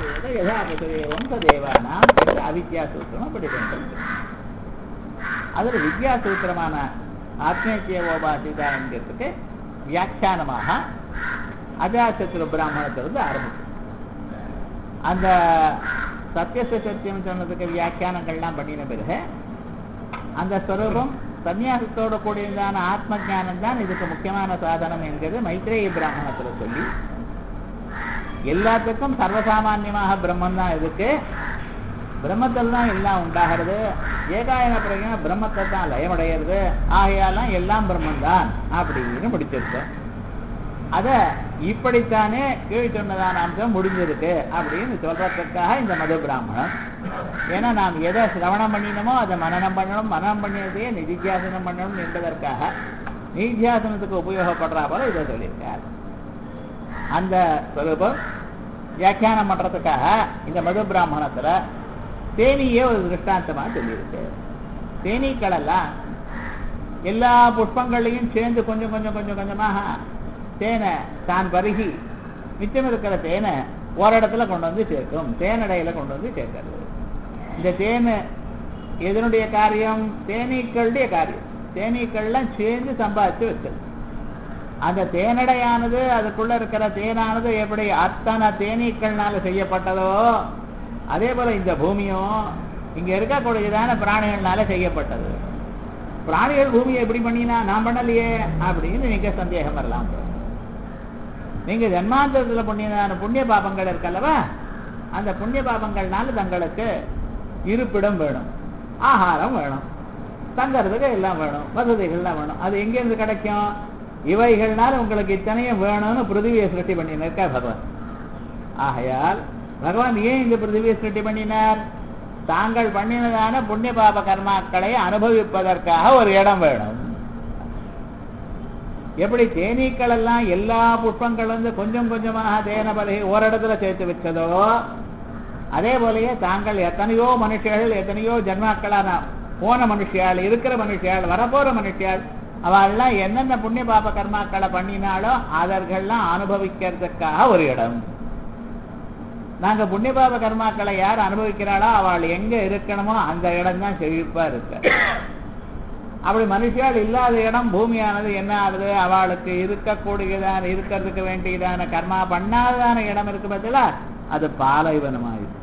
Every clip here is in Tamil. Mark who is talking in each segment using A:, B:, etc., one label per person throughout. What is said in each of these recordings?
A: வேத யதா பசுதேவம் சதேவானாம் என்று அவித்யா சூத்திரம் அப்படி வேண்டும் அதுல வித்யா சூத்திரமான ஆத்மேத்தியோபாசிதா என்கிறதுக்கு வியாக்கியானமாக அஜாசத்துரு பிராமணத்திலிருந்து ஆரம்பிச்சு அந்த சத்தியச சத்தியம் சொன்னதுக்கு வியாக்கியானங்கள்லாம் பண்ணின பிறகு அந்த ஸ்வரூபம் சந்நியாசத்தோட கூடியதான ஆத்ம ஞானம் தான் இதுக்கு முக்கியமான சாதனம் என்கிறது மைத்ரேய பிராமணத்துல சொல்லி எல்லாத்துக்கும் சர்வசாமான்யமாக பிரம்மன் தான் இருக்கு பிரம்மத்தில் தான் எல்லாம் உண்டாகிறது ஏகாயன பிரகன பிரம்மத்தை தான் லயமடைகிறது ஆகையாலாம் எல்லாம் பிரம்மன் தான் அப்படின்னு முடிச்சிருக்கோம் அத இப்படித்தானே கீழ் சொன்னதான அம்சம் முடிஞ்சிருக்கு அப்படின்னு சொல்றதுக்காக இந்த மது பிராமணம் ஏன்னா நாம் எதை சிரவணம் பண்ணினோமோ அதை மனநம் பண்ணணும் மனநம் பண்ணியதையே நிதித்தியாசனம் பண்ணணும் என்பதற்காக நிதித்தியாசனத்துக்கு உபயோகப்படுறா போல இதை சொல்லியிருக்கார் அந்த ஸ்வரூபம் வியாக்கியானம் பண்றதுக்காக இந்த மது பிராமணத்துல தேனியே ஒரு திருஷ்டாந்தமா சொல்லியிருக்கு தேனீக்கள் எல்லாம் எல்லா புஷ்பங்களையும் சேர்ந்து கொஞ்சம் கொஞ்சம் கொஞ்சம் கொஞ்சமாக தேனை தான் பருகி மிச்சம் இருக்கிற தேனை ஓரிடத்துல கொண்டு வந்து சேர்க்கும் தேனடையில கொண்டு வந்து சேர்க்கிறது இந்த தேன் எதனுடைய காரியம் தேனீக்களுடைய காரியம் தேனீக்கள்லாம் சேர்ந்து சம்பாதிச்சு வச்சது அந்த தேனடையானது அதுக்குள்ள இருக்கிற தேனானது எப்படி அத்தனை தேனீக்கள்னால செய்யப்பட்டதோ அதே போல இந்த பூமியும் இங்க இருக்கக்கூடியதான பிராணிகள்னால செய்யப்பட்டது பிராணிகள் பூமியை எப்படி பண்ணினா நான் பண்ணலையே அப்படின்னு நீங்க சந்தேகம் வரலாம் நீங்க ஜன்மாந்தரத்துல பண்ணியதான புண்ணிய பாபங்கள் இருக்கல்லவா அந்த புண்ணிய பாபங்கள்னால தங்களுக்கு இருப்பிடம் வேணும் ஆகாரம் வேணும் தங்கறதுக்கு எல்லாம் வேணும் வசதிகள்லாம் வேணும் அது எங்கேருந்து கிடைக்கும் இவைகள்னால உங்களுக்கு இத்தனையும் வேணும்னு பிருத்திவியை சிருஷ்டி பண்ணினிருக்கா பகவான் ஆகையால் பகவான் ஏன் இந்த பிருத்திவியை சிருஷ்டி பண்ணினார் தாங்கள் பண்ணினதான புண்ணிய பாப கர்மாக்களை அனுபவிப்பதற்காக ஒரு இடம் வேணும் எப்படி தேனீக்கள் எல்லாம் எல்லா புஷ்பங்கள் வந்து கொஞ்சம் கொஞ்சமாக தேன பலகை ஓரிடத்துல சேர்த்து வச்சதோ அதே போலயே தாங்கள் எத்தனையோ மனுஷர்கள் எத்தனையோ ஜன்மாக்களான போன மனுஷியாள் இருக்கிற மனுஷியாள் வரப்போற மனுஷியாள் அவெல்லாம் என்னென்ன புண்ணிய பாப கர்மாக்களை பண்ணினாலோ அதற்கெல்லாம் அனுபவிக்கிறதுக்காக ஒரு இடம் நாங்க புண்ணிய பாப கர்மாக்களை யார் அனுபவிக்கிறாளோ அவள் எங்க இருக்கணுமோ அந்த இடம் தான் செழிப்பா இருக்கு அப்படி மனுஷியால் இல்லாத இடம் பூமியானது என்ன ஆகுது அவளுக்கு இருக்கக்கூடியதான இருக்கிறதுக்கு வேண்டியதான கர்மா பண்ணாததான இடம் இருக்கு பார்த்தீங்களா அது பாலைவனமாயிடுது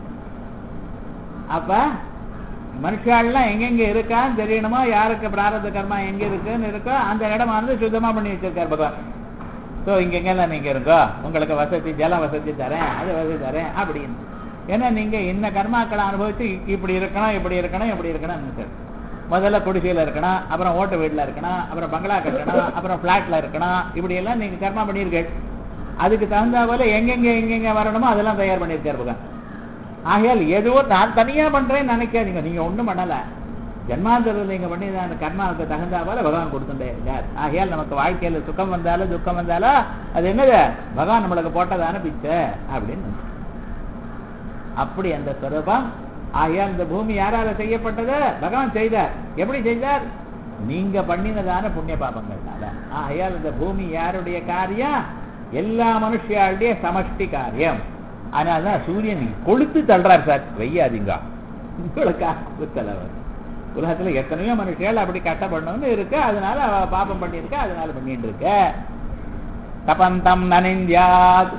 A: அப்ப மனுஷாலாம் எங்கெங்க இருக்கான்னு தெரியணுமோ யாருக்கு பிராரத கர்மா எங்க இருக்குன்னு இருக்கோ அந்த இடமானது சுத்தமா பண்ணி வச்சிருக்கார் பகவான் ஸோ இங்கெங்கெல்லாம் நீங்க இருக்கோ உங்களுக்கு வசதி ஜல வசதி தரேன் அது வசதி தரேன் அப்படின்னு ஏன்னா நீங்க இந்த கர்மாக்களை அனுபவிச்சு இப்படி இருக்கணும் இப்படி இருக்கணும் இப்படி இருக்கணும்னு சார் முதல்ல குடிசையில இருக்கணும் அப்புறம் ஓட்டு வீட்டுல இருக்கணும் அப்புறம் பங்களா கட்டணும் அப்புறம் பிளாட்ல இருக்கணும் இப்படி எல்லாம் நீங்க கர்மா பண்ணியிருக்கீங்க அதுக்கு தகுந்த போல எங்கெங்க எங்கெங்க வரணுமோ அதெல்லாம் தயார் பண்ணியிருக்காரு பகவான் ஆகையால் எதுவோ நான் தனியா பண்றேன்னு நினைக்காதீங்க நீங்க ஒண்ணும் பண்ணல ஜன்மாந்தரத்தில் நீங்க பண்ணி அந்த கர்மாவுக்கு தகுந்தா போல பகவான் கொடுத்துட்டே இருக்கார் ஆகையால் நமக்கு வாழ்க்கையில சுகம் வந்தாலும் துக்கம் வந்தாலும் அது என்னது பகவான் நம்மளுக்கு போட்டதான பிச்சை அப்படின்னு அப்படி அந்த ஸ்வரூபம் ஆகையால் இந்த பூமி யாரால செய்யப்பட்டது பகவான் செய்தார் எப்படி செய்தார் நீங்க பண்ணினதான புண்ணிய பாபங்கள்னால ஆகையால் இந்த பூமி யாருடைய காரியம் எல்லா மனுஷியாளுடைய சமஷ்டி காரியம் அதனாலதான் சூரியன் கொளுத்து தள்ளுறார் சார் வெய்யாதீங்க உங்களுக்காக கொடுத்தலவர் உலகத்துல எத்தனையோ மனுஷியால் அப்படி கட்டப்படணும்னு இருக்கு அதனால அவ பாபம் பண்ணியிருக்க அதனால பண்ணிட்டு இருக்க தபந்தம் நனிந்தியாத்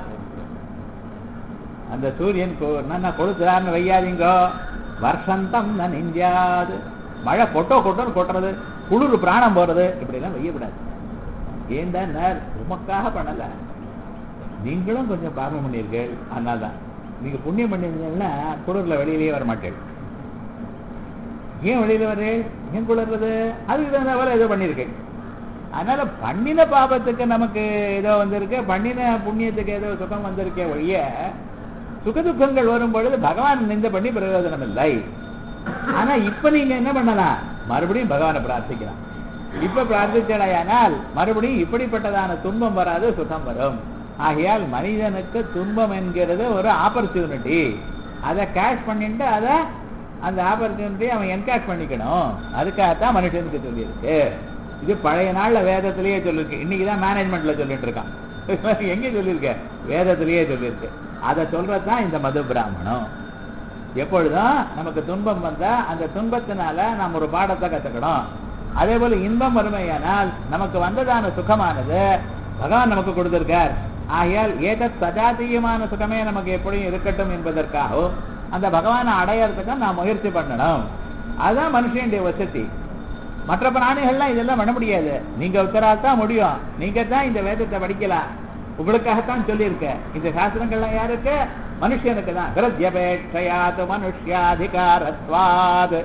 A: அந்த சூரியன் என்ன கொளுத்துறான்னு வையாதீங்க வருஷந்தம் நனிந்தியாது மழை கொட்டோ கொட்டோன்னு கொட்டுறது குளிர் பிராணம் போறது இப்படி எல்லாம் வையக்கூடாது ஏன்டா உமக்காக பண்ணல நீங்களும் கொஞ்சம் பாபம் பண்ணியிருக்கீர்கள் அதனால தான் நீங்க புண்ணியம் பண்ணியிருந்தீங்கன்னா குளிர்ல வெளியிலேயே வர மாட்டேன் ஏன் வெளியில வரே ஏன் குளிர்றது அதுக்கு தகுந்த போல ஏதோ பண்ணியிருக்கேன் அதனால பண்ணின பாபத்துக்கு நமக்கு ஏதோ வந்திருக்கு பண்ணின புண்ணியத்துக்கு ஏதோ சுகம் வந்திருக்கே ஒழிய சுகதுக்கங்கள் வரும் பொழுது பகவான் நிந்த பண்ணி பிரயோஜனம் இல்லை ஆனா இப்ப நீங்க என்ன பண்ணலாம் மறுபடியும் பகவானை பிரார்த்திக்கலாம் இப்ப பிரார்த்திச்சடையானால் மறுபடியும் இப்படிப்பட்டதான துன்பம் வராது சுகம் வரும் ஆகையால் மனிதனுக்கு துன்பம் என்கிறது ஒரு ஆப்பர்ச்சுனிட்டி அதை கேஷ் பண்ணிட்டு அதை அந்த ஆப்பர்ச்சுனிட்டி அவன் என்கேஷ் பண்ணிக்கணும் அதுக்காகத்தான் மனுஷனுக்கு சொல்லியிருக்கு இது பழைய நாள்ல வேதத்திலேயே சொல்லிருக்கு இன்னைக்குதான் மேனேஜ்மெண்ட்ல சொல்லிட்டு இருக்கான் எங்க சொல்லியிருக்க வேதத்திலேயே சொல்லியிருக்கு அதை சொல்றதுதான் இந்த மது பிராமணம் எப்பொழுதும் நமக்கு துன்பம் வந்தா அந்த துன்பத்தினால நாம் ஒரு பாடத்தை கத்துக்கணும் அதே போல இன்பம் வறுமையானால் நமக்கு வந்ததான சுகமானது பகவான் நமக்கு கொடுத்திருக்கார் ஆகையால் ஏத சஜாத்தியமான சுகமே நமக்கு எப்படியும் இருக்கட்டும் என்பதற்காகவும் அந்த பகவானை அடையறதுக்கு நாம் முயற்சி பண்ணணும் அதுதான் மனுஷனுடைய வசதி மற்ற பிராணிகள்லாம் இதெல்லாம் பண்ண முடியாது நீங்க உத்தரால் தான் முடியும் நீங்க தான் இந்த வேதத்தை படிக்கலாம் உங்களுக்காகத்தான் சொல்லியிருக்க இந்த சாஸ்திரங்கள்லாம் யாருக்கு மனுஷனுக்கு தான் கிரத்யபேட்சையாது மனுஷ்யாதிகாரத்வாது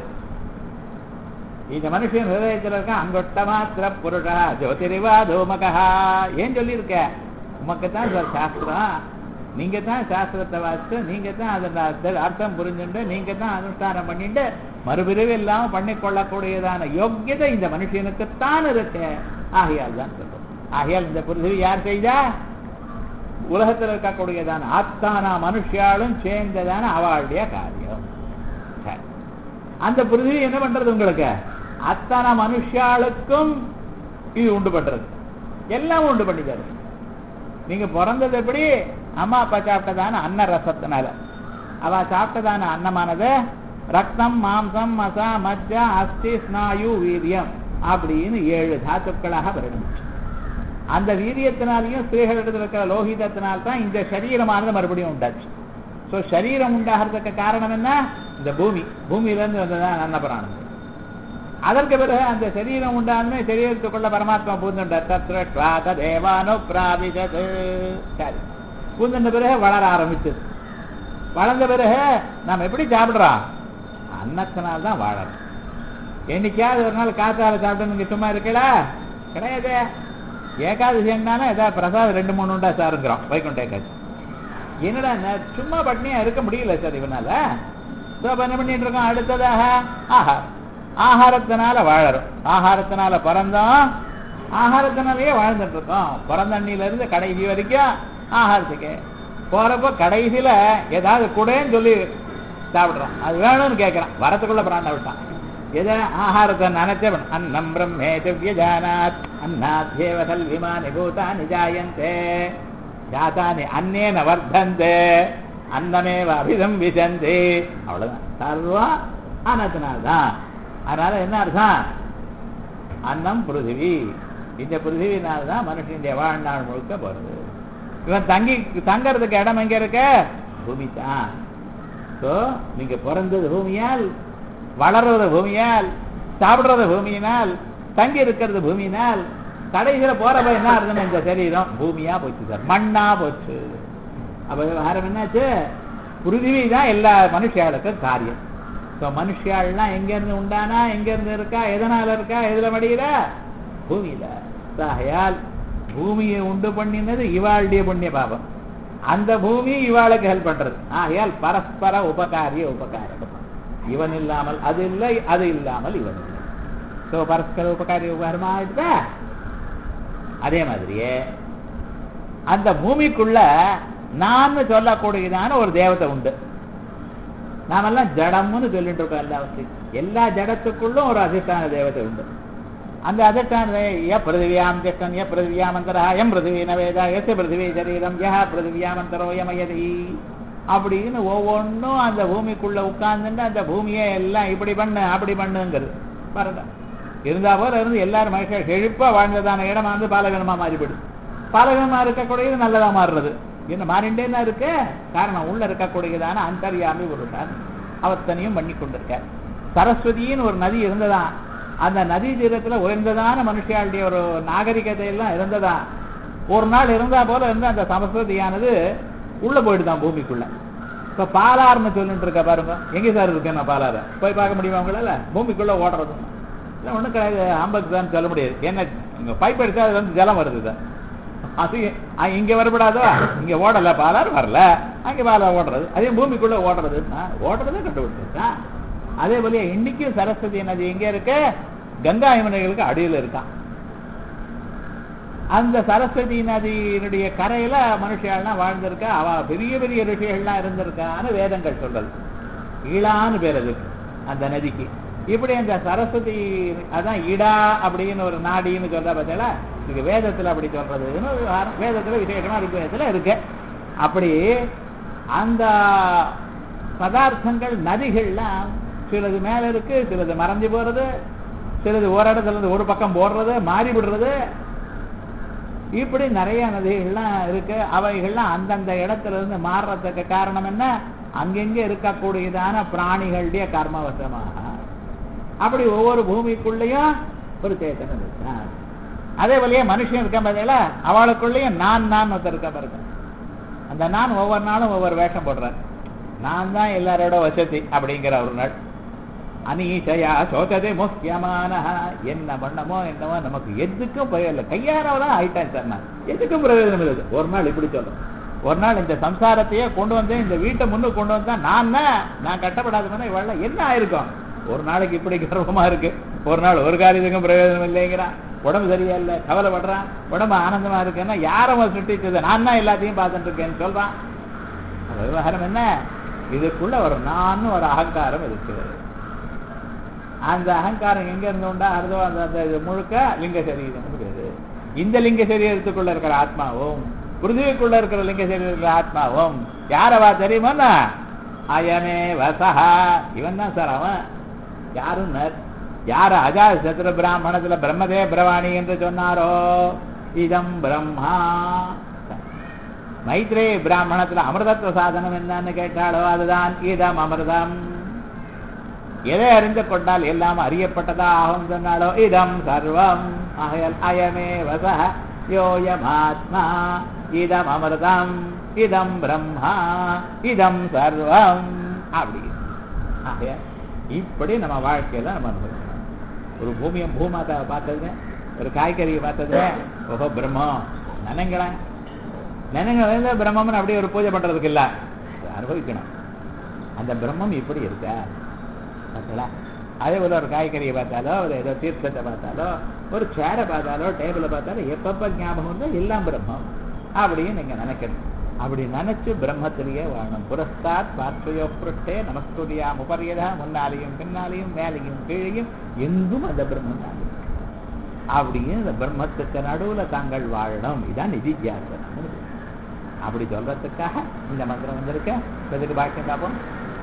A: இந்த மனுஷன் ஹிருதயத்தில் இருக்க அங்கொட்ட மாத்திர புருஷா ஜோதிரிவா தோமகா ஏன் சொல்லியிருக்க உமக்கு தான் சார் சாஸ்திரம் நீங்க தான் சாஸ்திரத்தை வாசித்து நீங்க தான் அதன் அர்த்தம் புரிஞ்சுட்டு நீங்க தான் அனுஷ்டானம் பண்ணிட்டு மறுபிரிவு இல்லாம பண்ணிக்கொள்ளக்கூடியதான யோக்கியதை இந்த மனுஷனுக்குத்தான் இருக்கு ஆகையால் தான் சொல்றோம் ஆகையால் இந்த பிருத்திவி யார் செய்தா உலகத்தில் இருக்கக்கூடியதான ஆத்தானா மனுஷியாலும் சேர்ந்ததான அவளுடைய காரியம் சரி. அந்த பிருத்திவி என்ன பண்றது உங்களுக்கு அத்தனை மனுஷாளுக்கும் இது உண்டு பண்றது எல்லாம் உண்டு பண்ணி தரும் நீங்க பிறந்தது எப்படி அம்மா அப்பா சாப்பிட்டதான அன்ன ரசத்தினால அவ சாப்பிட்டதான அன்னமானது ரத்தம் மாம்சம் மசா மஜ்ஜா அஸ்தி ஸ்நாயு வீரியம் அப்படின்னு ஏழு தாத்துக்களாக வருணிச்சு அந்த வீரியத்தினாலையும் ஸ்திரீகளிடத்தில் இருக்கிற லோகிதத்தினால்தான் இந்த சரீரமானது மறுபடியும் உண்டாச்சு ஸோ சரீரம் உண்டாகிறதுக்கு காரணம் என்ன இந்த பூமி பூமியிலேருந்து வந்ததான் அன்னபுராணம் அதற்கு பிறகு அந்த சரீரம் உண்டானே சரீரத்துக்குள்ள பரமாத்மா பூந்துண்டார் தத்ர ஸ்வாத தேவானு பிராபிதது சரி பூந்துண்ட பிறகு வளர ஆரம்பிச்சது வளர்ந்த பிறகு நாம் எப்படி சாப்பிடுறோம் அன்னத்தினால் தான் வாழறோம் என்னைக்காவது ஒரு நாள் காத்தால சாப்பிட்டு நீங்க சும்மா இருக்கல கிடையாது ஏகாதசி என்னாலும் ஏதாவது பிரசாதம் ரெண்டு மூணு உண்டா சாருங்கிறோம் வைகுண்ட ஏகாதசி என்னடா நான் சும்மா பட்னியா இருக்க முடியல சார் இவனால So, அப்ப என்ன பண்ணிட்டு இருக்கோம் அடுத்ததாக ஆஹாரம் ஆகாரத்தினால வாழறோம் ஆகாரத்தினால பிறந்தோம் ஆகாரத்தினாலேயே வாழ்ந்துட்டு இருக்கோம் பிறந்தண்ணில இருந்து கடைசி வரைக்கும் ஆகாரத்துக்கு போறப்போ கடைசியில ஏதாவது கூடன்னு சொல்லி சாப்பிடுறோம் அது வேணும்னு கேட்கறான் வரத்துக்குள்ள பிராண்ட விட்டான் எதை ஆகாரத்தை நினைச்சவன் அன்னம் பிரம்மே திவ்யஜானாத் அன்னாத்யேவ கல்விமானி பூதானி ஜாயந்தே ஜாதானி அன்னேன வர்த்தந்தே அன்னமேவ அபிதம் விசந்தே அவ்வளவுதான் சர்வம் அன்னத்தினால்தான் அதனால என்ன அர்த்தம் அன்னம் பிருத்திவி இந்த பிருத்திவினால்தான் மனுஷனுடைய வாழ்நாள் முழுக்க போறது இவன் தங்கி தங்கறதுக்கு இடம் எங்க இருக்க பூமி தான் ஸோ நீங்க பிறந்தது பூமியால் வளர்றது பூமியால் சாப்பிடுறது பூமியினால் தங்கி இருக்கிறது பூமியினால் கடைசியில போறப்ப என்ன ஆகுதுன்னு இந்த சரீரம் பூமியா போச்சு சார் மண்ணா போச்சு அப்ப விவகாரம் என்னாச்சு பிருத்திவி தான் எல்லா மனுஷியாளுக்கும் காரியம் ஸோ மனுஷியாள்லாம் எங்க இருந்து உண்டானா எங்க இருந்து இருக்கா எதனால இருக்கா எதுல மடியில பூமியில ஆகையால் பூமியை உண்டு பண்ணினது இவாளுடைய புண்ணிய பாபம் அந்த பூமி இவாளுக்கு ஹெல்ப் பண்றது ஆகையால் பரஸ்பர உபகாரிய உபகாரம் இவன் இல்லாமல் அது இல்லை அது இல்லாமல் இவன் இல்லை ஸோ பரஸ்பர உபகாரிய உபகாரமா ஆயிடுதா அதே மாதிரியே அந்த பூமிக்குள்ள நான் சொல்லக்கூடியதான ஒரு தேவதை உண்டு நாமெல்லாம் ஜடம்னு சொல்லிட்டு இருக்கோம் எல்லாவற்றையும் எல்லா ஜடத்துக்குள்ளும் ஒரு அதிஷ்டான தேவதை உண்டு அந்த அதிஷ்டான ய பிருத்திவியாம் திஷ்டன் ய பிருத்திவியாமந்தரா எம் பிருத்திவீன வேதா எஸ் பிருத்திவி சரீரம் யா பிருத்திவியாமந்தரோ யமயதி அப்படின்னு ஒவ்வொன்றும் அந்த பூமிக்குள்ள உட்கார்ந்துட்டு அந்த பூமியை எல்லாம் இப்படி பண்ணு அப்படி பண்ணுங்கிறது பாருங்க இருந்தா போல இருந்து எல்லாரும் மனுஷன் செழிப்பா வாழ்ந்ததான இடமா வந்து பாலகனமா மாறிவிடும் பாலகனமா இருக்கக்கூடியது நல்லதா மாறுறது இன்னும் மாறிண்டே தான் இருக்கு காரணம் உள்ள இருக்கக்கூடியதான அந்தரியாமி ஒரு அவத்தனையும் பண்ணி கொண்டிருக்க சரஸ்வதின்னு ஒரு நதி இருந்ததா அந்த நதி தீரத்துல உயர்ந்ததான மனுஷியாளுடைய ஒரு நாகரிகத்தை எல்லாம் இருந்ததா ஒரு நாள் இருந்தா போல இருந்து அந்த சரஸ்வதியானது உள்ள போயிடுதான் பூமிக்குள்ள இப்ப பாலாறுன்னு சொல்லிட்டு இருக்க பாருங்க எங்க சார் இருக்கு நான் பாலாறு போய் பார்க்க முடியுமா உங்களால பூமிக்குள்ள ஓடுறது இல்லை ஒன்றும் கிடையாது ஆம்பக்கு தான் சொல்ல முடியாது என்ன இங்க பைப் அடிச்சா அது வந்து ஜலம் வருது சார் அது அ- இங்க வரப்படாதோ இங்க ஓடல பாலாறு வரல அங்க பாலாறு ஓடுறது அதே பூமிக்குள்ள ஓடுறது ஓடுறதே கண்டுபிடிச்சிருக்கா அதே போல இன்னைக்கும் சரஸ்வதி நதி எங்க இருக்கு கங்கா யமுனைகளுக்கு அடியில் இருக்கான் அந்த சரஸ்வதி நதியினுடைய கரையில மனுஷியாள்லாம் வாழ்ந்திருக்கா அவ பெரிய பெரிய ரிஷிகள்லாம் இருந்திருக்கான்னு வேதங்கள் சொல்றது ஈழான்னு பேர் அதுக்கு அந்த நதிக்கு இப்படி அந்த சரஸ்வதி அதான் இடா அப்படின்னு ஒரு நாடின்னு சொல்ற பார்த்தீங்களா இது வேதத்துல அப்படி சொல்றதுன்னு ஒரு விவகாரம். வேதத்துல விசேஷமா ரிக்வேதத்துல இருக்கு அப்படி அந்த பதார்த்தங்கள் நதிகள்லாம் சிலது மேல இருக்கு சிலது மறைஞ்சு போறது சிலது ஒரு இடத்துல இருந்து ஒரு பக்கம் போடுறது மாறி விடுறது இப்படி நிறைய நதிகள்லாம் இருக்கு அவைகள்லாம் அந்தந்த இடத்துல இருந்து மாறுறதுக்கு காரணம் என்ன அங்கெங்க இருக்கக்கூடியதான பிராணிகளுடைய கர்மவசமாக அப்படி ஒவ்வொரு பூமிக்குள்ளேயும் ஒரு சேத்தனம் இருக்கான் அதே போலயே மனுஷன் இருக்க பார்த்தீங்களா அவளுக்குள்ளேயும் நான் நான் ஒருத்தர் இருக்க பாருங்க அந்த நான் ஒவ்வொரு நாளும் ஒவ்வொரு வேஷம் போடுறார் நான் தான் எல்லாரோட வசதி அப்படிங்கிற ஒரு நாள் அனீஷயா சோததே முக்கியமான என்ன பண்ணமோ என்னமோ நமக்கு எதுக்கும் பயனில்லை கையாரவெல்லாம் ஆயிட்டேன் சார் நான் எதுக்கும் பிரயோஜனம் இல்லை ஒரு நாள் இப்படி சொல்றேன் ஒரு நாள் இந்த சம்சாரத்தையே கொண்டு வந்தேன் இந்த வீட்டை முன்னுக்கு கொண்டு வந்தா நான் தான் நான் கட்டப்படாதவனா இவள என்ன ஆயிருக்கும் ஒரு நாளைக்கு இப்படி கர்வமா இருக்கு ஒரு நாள் ஒரு காரியத்துக்கும் பிரயோஜனம் இல்லைங்கிறான் உடம்பு சரியா இல்ல கவலைப்படுறான் உடம்பு ஆனந்தமா இருக்குன்னா யாரும் சுட்டிச்சது நான் தான் எல்லாத்தையும் பார்த்துட்டு இருக்கேன்னு சொல்றான் அந்த விவகாரம் என்ன இதுக்குள்ள ஒரு நான் ஒரு அகங்காரம் இருக்கு அந்த அகங்காரம் எங்க இருந்து உண்டா அர்த்தோ அந்த அந்த இது முழுக்க லிங்க சரீரம் பேரு இந்த லிங்க சரீரத்துக்குள்ள இருக்கிற ஆத்மாவும் பிருத்திவிக்குள்ள இருக்கிற லிங்க சரீரத்துல ஆத்மாவும் யாரவா தெரியுமா அயமே வசஹா இவன் தான் சார் அவன் யாரும் யார அஜாத சத்ர பிராமணத்துல பிரம்மதே பிரவாணி என்று சொன்னாரோ இதம் பிரம்மா மைத்ரே பிராமணத்துல அமிர்தத்துவ சாதனம் என்னன்னு கேட்டாலோ அதுதான் இதம் அமிர்தம் எதை அறிந்து கொண்டால் எல்லாம் அறியப்பட்டதா ஆகும் சொன்னாலோ இதம் சர்வம் ஆகையால் அயமே வச யோயமாத்மா இதம் அமிர்தம் இதம் பிரம்மா இதம் சர்வம் அப்படி ஆகையால் இப்படி நம்ம வாழ்க்கையில நம்ம அனுபவிக்கணும் ஒரு பூமியை பூமாதாவை பார்த்ததுங்க ஒரு காய்கறியை பார்த்ததுங்க ஓஹோ பிரம்மம் நினைங்களேன் நினைங்க பிரம்மம்னு அப்படியே ஒரு பூஜை பண்றதுக்கு இல்ல அனுபவிக்கணும் அந்த பிரம்மம் இப்படி இருக்கா பார்த்தீங்களா அதே போல ஒரு காய்கறியை பார்த்தாலோ ஒரு ஏதோ தீர்த்தத்தை பார்த்தாலோ ஒரு சேரை பார்த்தாலோ டேபிளை பார்த்தாலோ எப்பப்ப ஞாபகம் வந்தோ எல்லாம் பிரம்மம் அப்படின்னு நீங்க நினைக்கணும் அப்படி நினைச்சு பிரம்மத்திலேயே வாழணும் புரஸ்தாத் பார்த்தையோ புருஷ்டே நமஸ்துரியா முபரியதா முன்னாலேயும் பின்னாலேயும் மேலேயும் கீழையும் எங்கும் அந்த பிரம்மம் தான் இருக்கு. அப்படியே இந்த பிரம்மத்துக்கு நடுவுல தாங்கள் வாழணும் இதான் நிதித்தியாசனம் அப்படி சொல்றதுக்காக இந்த மந்திரம் வந்திருக்க எதுக்கு பாக்கியம் பார்ப்போம்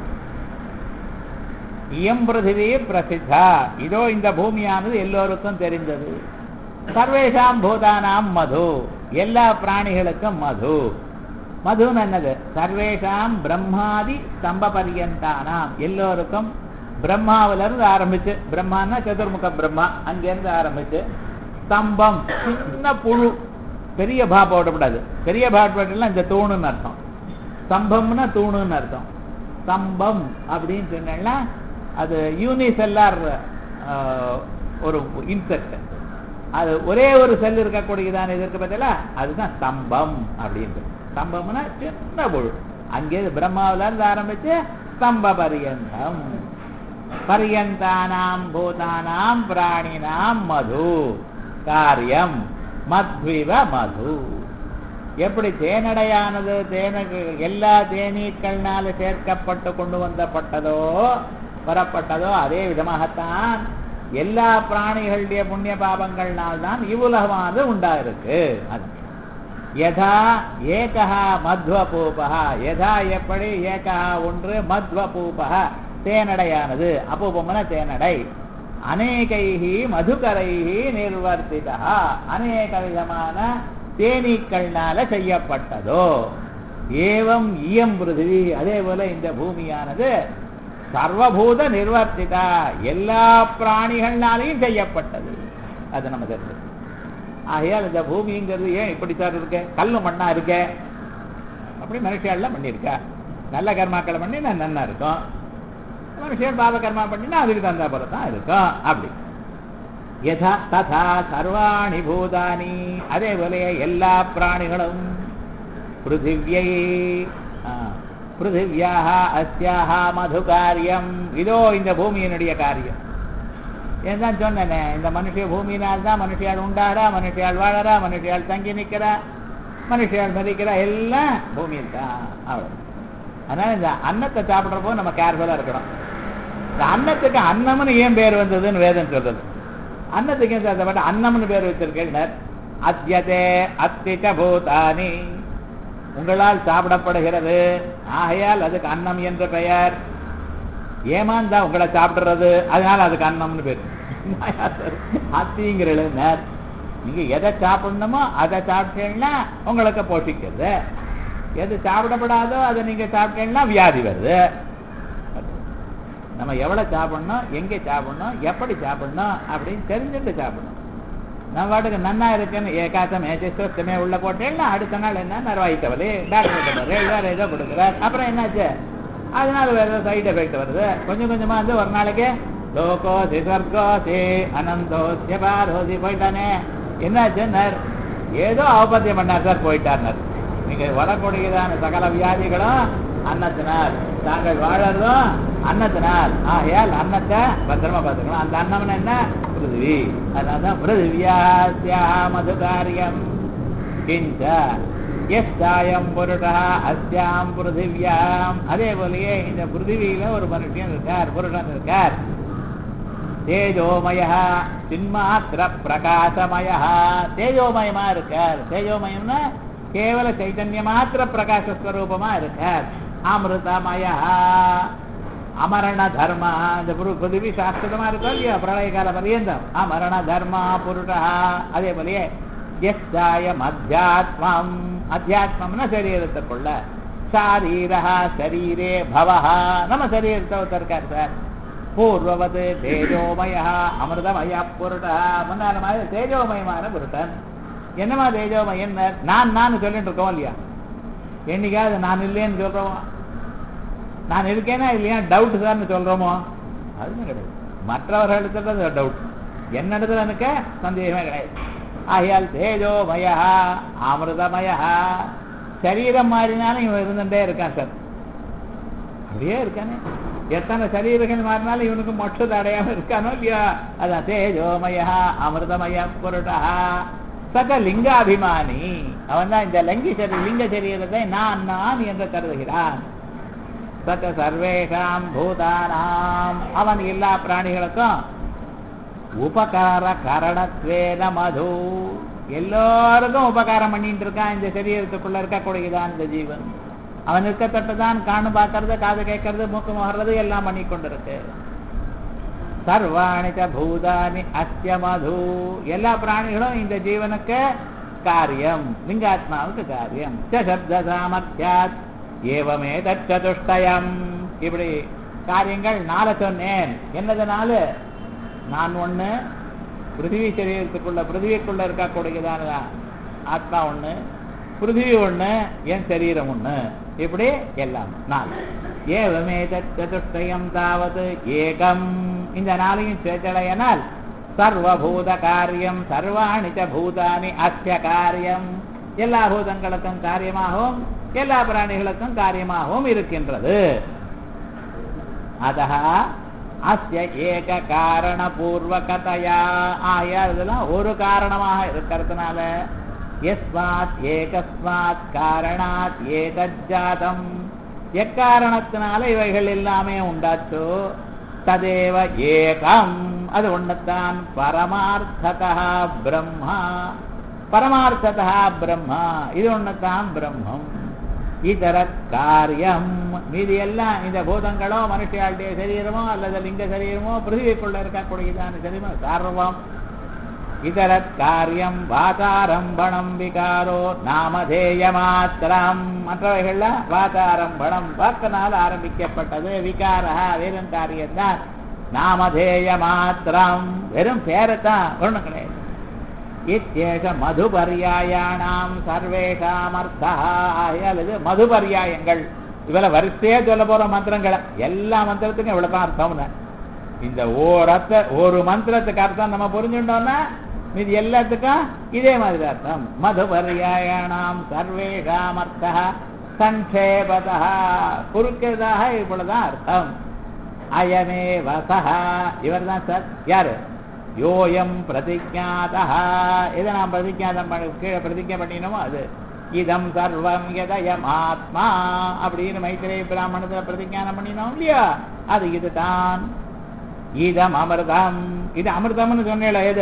A: இயம் பிருத்திவி பிரசித்தா இதோ இந்த பூமியானது எல்லோருக்கும் தெரிந்தது சர்வேஷாம் பூதானாம் மது எல்லா பிராணிகளுக்கும் மது மதுன்னு என்னது சர்வேஷாம் பிரம்மாதி ஸ்தம்ப பரியந்தானாம் எல்லோருக்கும் பிரம்மாவில இருந்து ஆரம்பிச்சு பிரம்மான்னா சதுர்முக பிரம்மா அங்கிருந்து ஆரம்பிச்சு ஸ்தம்பம் சின்ன புழு பெரிய பா போடக்கூடாது பெரிய பா போட்டலாம் இந்த தூணுன்னு அர்த்தம் ஸ்தம்பம்னா தூணுன்னு அர்த்தம் ஸ்தம்பம் அப்படின்னு சொன்னா அது யூனிசெல்லார் ஒரு இன்செக்ட் அது ஒரே ஒரு செல் இருக்கக்கூடியதான இது இருக்கு பார்த்தீங்களா அதுதான் ஸ்தம்பம் அப்படின்னு ஸ்தம்பம்னா சின்ன புழு அங்கே பிரம்மாவில இருந்து ஆரம்பிச்சு ஸ்தம்ப பரியந்தம் பரியந்தானாம் பூதானாம் பிராணினாம் மது காரியம் மத்விவ மது எப்படி தேனடையானது தேனுக்கு எல்லா தேனீக்கள்னால சேர்க்கப்பட்டு கொண்டு வந்தப்பட்டதோ வரப்பட்டதோ அதே விதமாகத்தான் எல்லா பிராணிகளுடைய புண்ணிய பாபங்கள்னால்தான் இவ்வுலகமானது உண்டாயிருக்கு அது யதா ஏகா மத்வபூபா யதா எப்படி ஏகா ஒன்று மத்வபூபா தேனடையானது அபூபம்னா தேனடை அநேகைஹி மதுகரைஹி நிர்வர்த்திதா அநேக விதமான தேனீக்கள்னால செய்யப்பட்டதோ ஏவம் இயம் பிருதிவி அதே போல இந்த பூமியானது சர்வபூத நிர்வர்த்திதா எல்லா பிராணிகள்னாலையும் செய்யப்பட்டது அது நம்ம தெரிஞ்சு ஆகையால் இந்த பூமிங்கிறது ஏன் இப்படி சார் இருக்கு கல்லு மண்ணா இருக்கே அப்படி மனுஷியாலாம் பண்ணியிருக்கா நல்ல கர்மாக்களை பண்ணி நான் நன்னா இருக்கும் மனுஷன் பாப கர்மா பண்ணினா அதுக்கு தந்தா போல தான் இருக்கும் அப்படி யதா ததா சர்வாணி பூதானி அதே போல எல்லா பிராணிகளும் பிருத்திவியை பிருத்திவியாக அஸ்யாக மது காரியம் இதோ இந்த பூமியினுடைய காரியம் ஏன் சொன்னேனே இந்த மனுஷ பூமியினால் தான் மனுஷியால் உண்டாரா மனுஷியால் வாழறா மனுஷியால் தங்கி நிற்கிறா மனுஷியால் மதிக்கிறா எல்லாம் பூமியில் தான் அவ்வளவு அதனால இந்த அன்னத்தை சாப்பிட்றப்போ நம்ம கேர்ஃபுல்லா இருக்கணும் இந்த அன்னத்துக்கு அன்னம்னு ஏன் பேர் வந்ததுன்னு வேதம் சொல்றது அன்னத்துக்கு ஏன் சாப்பிட்ட அன்னம்னு பேர் வச்சிருக்கேன் அத்தியதே அத்திக பூதானி உங்களால் சாப்பிடப்படுகிறது ஆகையால் அதுக்கு அன்னம் என்ற பெயர் ஏமாந்தா உங்களை சாப்பிடுறது அதனால அதுக்கு அன்னம்னு பேர் அத்திங்கிற நேர் நீங்க எதை சாப்பிடணுமோ அதை சாப்பிட்டீங்கன்னா உங்களுக்கு போஷிக்கிறது எது சாப்பிடப்படாதோ அதை நீங்க சாப்பிட்டீங்கன்னா வியாதி வருது நம்ம எவ்வளவு சாப்பிடணும் எங்கே சாப்பிடணும் எப்படி சாப்பிடணும் அப்படின்னு தெரிஞ்சுட்டு சாப்பிடணும் நம்ம பாட்டுக்கு நன்னா இருக்குன்னு ஏகாசம் ஏசிஸ்டமே உள்ள போட்டேன்னா அடுத்த நாள் என்ன நரவாய்த்தவலி டாக்டர் வேற ஏதோ கொடுக்குறார் அப்புறம் என்னாச்சு அதனால வேற ஏதோ சைடு எஃபெக்ட் வருது கொஞ்சம் கொஞ்சமா வந்து ஒரு நாளைக்கு லோகோ சிசர்கோ சி அனந்தோ சிபாரோசி போயிட்டானே என்னாச்சுன்னார் ஏதோ அவபத்தியம் பண்ணார் சார் போயிட்டார்னார் நீங்க வரக்கூடியதான சகல வியாதிகளும் அன்னத்தினால் தாங்கள் வாழறதும் அன்னத்தினால் ஆகையால் அன்னத்தை பத்திரமா பார்த்துக்கணும் அந்த அன்னம் என்ன பிருத்திவி அதனால்தான் பிருத்திவியா மதுகாரியம் கிஞ்ச எஸ்தாயம் புருடா அஸ்யாம் பிருத்திவியாம் அதே போலயே இந்த பிருத்திவியில ஒரு மனுஷன் இருக்கார் புருடன் இருக்கார் தேஜோமய சின்மாத்திர பிரகாசமய தேஜோமயமா இருக்கார் தேஜோமயம்னா கேவல சைத்தன்ய மாத்திர பிரகாசஸ்வரூபமா இருக்கார் அமிர்தமய அமரண தர்மா இந்த பிருத்திவி சாஸ்திரமா இருக்கோ இல்லையா பிரளய கால பரியந்தம் அமரண தர்மா புருஷா அதே போலயே எஸ்தாயம் அத்தியாத்மம் அத்தியாத்மம்னா சரீரத்துக்குள்ள சாரீரா சரீரே பவஹா நம்ம சரீரத்தை ஒருத்தர் இருக்கார் சார் பூர்வவது தேஜோமய அமிர்தமய புருடா முன்னால மாதிரி தேஜோமயமான புருடன் என்னமா தேஜோமயன் நான் நான் சொல்லிட்டு இருக்கோம் இல்லையா என்னைக்காவது நான் இல்லைன்னு சொல்றோம் நான் இருக்கேனா இல்லையா டவுட் சார்னு சொல்றோமோ அதுவும் கிடையாது மற்றவர்களிடத்துல டவுட் என்னிடத்துல எனக்கு சந்தேகமே கிடையாது ஆகையால் தேஜோமய அமிர்தமய சரீரம் மாறினாலும் இவன் இருந்துட்டே இருக்கான் சார் அப்படியே இருக்கானே எத்தனை சரீரங்கள் மாறினாலும் இவனுக்கு மொட்சத்தை அடையாம இருக்கானோ இல்லையா அதான் தேஜோமய அமிர்தமய புருடா சக லிங்காபிமானி அவன் தான் இந்த லங்கி சரி லிங்க சரீரத்தை நான் நான் என்று கருதுகிறான் சக சர்வேஷாம் பூதானாம் அவன் எல்லா பிராணிகளுக்கும் உபகார கரணத்வேன மது எல்லாருக்கும் உபகாரம் பண்ணிட்டு இருக்கான் இந்த சரீரத்துக்குள்ள இருக்கக்கூடியதான் இந்த ஜீவன் அவன் இருக்கத்தட்டதான் காணு பார்க்கறது காது கேட்கறது மூக்கு முகர்றது எல்லாம் பண்ணி கொண்டிருக்கு சர்வாணி பூதானி அஸ்ய மது எல்லா பிராணிகளும் இந்த ஜீவனுக்கு காரியம் லிங்காத்மாவுக்கு காரியம் சப்த சாமர்த்தியாத் ஏவமே தச்சதுஷ்டயம் இப்படி காரியங்கள் நாளை சொன்னேன் என்னது நாலு நான் ஒண்ணு பிருத்திவி சரீரத்துக்குள்ள பிருத்திவிக்குள்ள இருக்கக்கூடியதான ஆத்மா ஒண்ணு பிருத்திவி ஒண்ணு என் சரீரம் ஒண்ணு இப்படி எல்லாம் நாலு ஏவமே சதுஷ்டயம் தாவது ஏகம் இந்த நாளையும் சேர்த்தடையனால் சர்வபூத காரியம் சர்வாணி ச பூதானி அஸ்ய காரியம் எல்லா பூதங்களுக்கும் காரியமாகவும் எல்லா பிராணிகளுக்கும் காரியமாகவும் இருக்கின்றது அதா அஸ்ய ஏக காரண பூர்வகதையா ஆயா இதெல்லாம் ஒரு காரணமாக இருக்கிறதுனால எஸ்மாத் ஏகஸ்மாத் காரணாத் ஏகஜாதம் எக்காரணத்தினால இவைகள் எல்லாமே உண்டாச்சோ ததேவ ஏகம் அது ஒண்ணுத்தான் பரமார்த்ததா பிரம்மா பரமார்த்ததா பிரம்மா இது ஒண்ணுத்தான் பிரம்மம் இதர காரியம் மீதி எல்லாம் இந்த பூதங்களோ மனுஷியாளுடைய சரீரமோ அல்லது லிங்க சரீரமோ பிருத்திவிக்குள்ள இருக்கக்கூடியதான சரீரமோ சர்வம் இதர காரியம் வாதாரம்பணம் விகாரோ நாமதேய மாத்திரம் மற்றவைகள்ல வாதாரம்பணம் வாக்கினால் ஆரம்பிக்கப்பட்டது விகாரா வெறும் காரியம்தான் நாமதேய மாத்திரம் வெறும் பேரத்தான் ஒண்ணும் கிடையாது இத்தேஷ மதுபர்யாயானாம் சர்வேஷாம் அர்த்தா ஆகையால் இது மதுபர்யாயங்கள் இவள வரிசையா சொல்ல போற மந்திரங்களை எல்லா மந்திரத்துக்கும் இவ்வளவுதான் அர்த்தம்னு இந்த ஒரு அர்த்த ஒரு மந்திரத்துக்கு அர்த்தம் நம்ம புரிஞ்சுட்டோம்னா மீது எல்லாத்துக்கும் இதே மாதிரி அர்த்தம் மதுபர்யாயானாம் சர்வேஷாம் அர்த்தா சங்கேபதா குறுக்கிறதாக இவ்வளவுதான் அர்த்தம் அயமே வசஹா இவர் தான் சார் யாரு யோயம் பிரதிஜாதா எதை நாம் பிரதிஜாதம் பண்ண கீழே பிரதிஜை பண்ணினோமோ அது இதம் சர்வம் எதயம் ஆத்மா அப்படின்னு மைத்திரே பிராமணத்துல பிரதிஜானம் பண்ணினோம் இல்லையா அது இதுதான் இதம் அமிர்தம் இது அமிர்தம்னு சொன்னேல எது